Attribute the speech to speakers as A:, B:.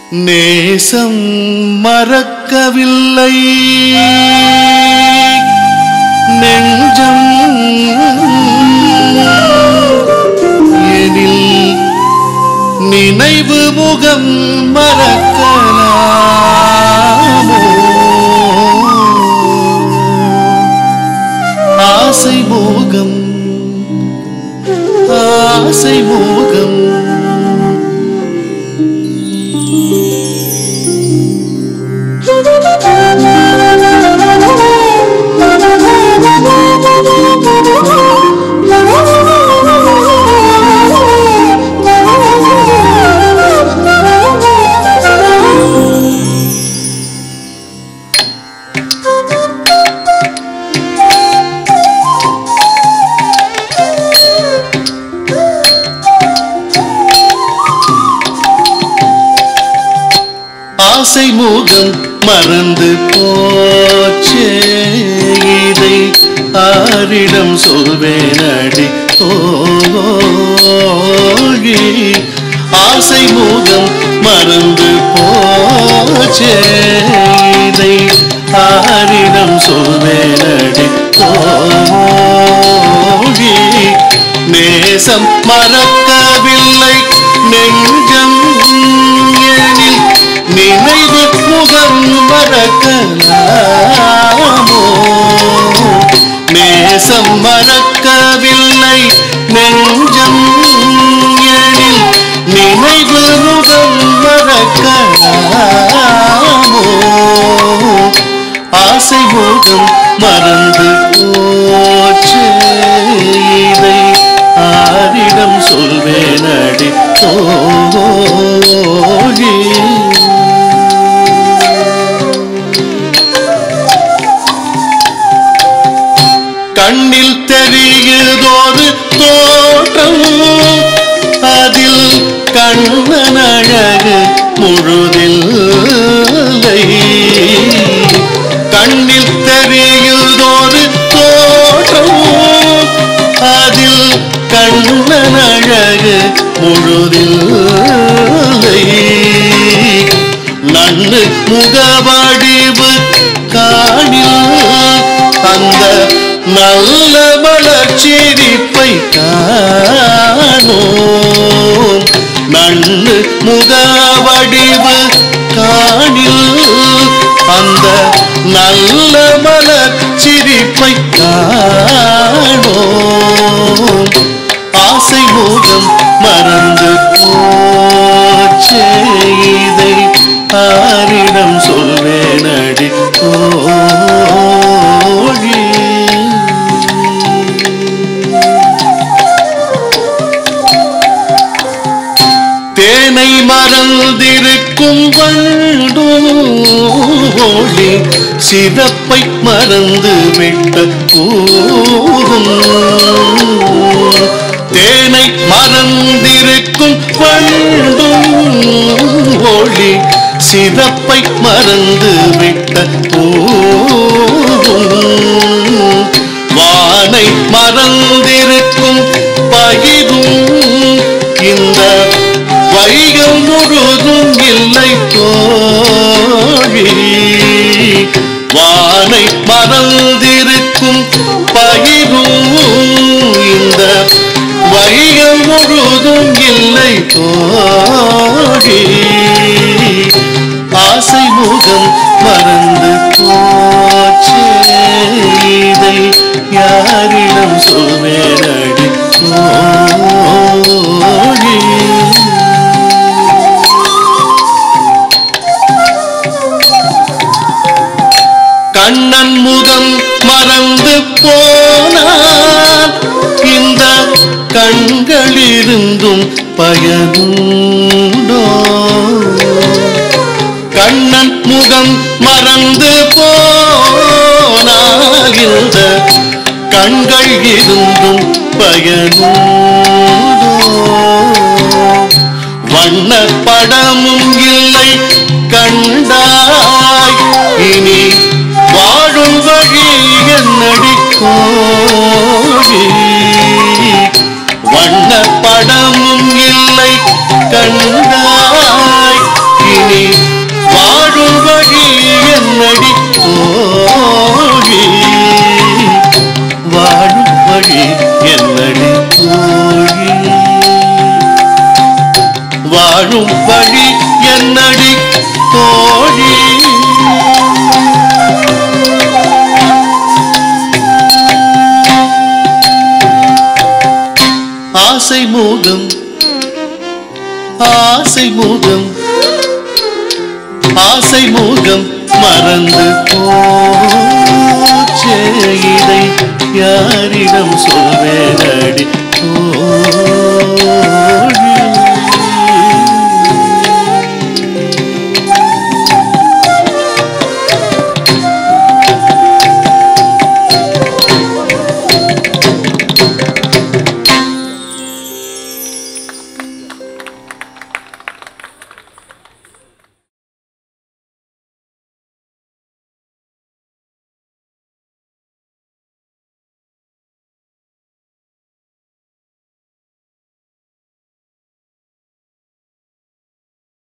A: நேசம் மறக்கவில்லை நெஞ்சம் எனில் நினைவு முகம் மறக்கலாமோ ஆசை மோகம் ஆசை மோகம் ஆசை முகம் மறந்து போச்சே இதை ஆரிடம் சொல்வேனடி தோழி ஆசை முகம் மறந்து போச்சே இதை ஆரிடம் சொல்வேனடி தோழி நேசம் மறக்கவில்லை நெஞ்சம் எனில் நினைவு முகம் மறக்கலாமோ நேசம் மறக்கவில்லை நெஞ்சம் எனில் நினைவு முகம் மறக்கலாமோ ஆசை முகம் மறந்து போச்சே இதை ஆரிடம் சொல்வேனடி தோழி கண்ணில் தெரியுதோது தோற்றம் அதில் கண்ணன் அழகு முழுதில்லை கண்ணில் தெரியுதோது தோற்றம் அதில் கண்ணன் அழகு முழுதில்லை நன்னு முகவடிவு காணில் அந்த நல்ல மலர்ச்சிரிப்பை காணோம் நன்னு முகவடிவு காணில் அந்த நல்ல மலர்ச்சிரிப்பை காணோம் ஆசை முகம் மறந்து போச்சே இதை ஆரிடம் சொல்வேனடி தோழி தேனை மறந்திருக்கும் வண்டோழி சிறப்பை மறந்து விட்ட கூறும் தேனை மறந்திருக்கும் வண்டும் ஒளி சிறப்பை மறந்து விட்ட கூறும் வானை மறந்திருக்கும் பகிரும் இந்த வைகம் முழுதும் இல்லை தோழி வானை மறந்திருக்கும் பகிரும் இந்த வைகம் முழுதும் இல்லை தோழி ஆசை முகம் மறந்து போச்சே இதை யாரிடம் சொல்வேனடி தோழி கண்ணன் முகம் மறந்து போனான் இந்த கண்களிருந்தும் பயனுண்டோ கண்ணன் முகம் மறந்து போனால் இந்த கண்கள் இருந்தும் பயனுண்டோ வண்ண படமும் இல்லை கண்டாய் இனி வாழும் வழி என்னடி கோழி வண்ண படமும் இல்லை கண்டாய் இனி வாழும் வழி என்னடி தோழி ஆசை மோகம் ஆசை மோகம் ஆசை மோகம் மறந்து போச்சே இதை யாரிடம் சொல்வேனடி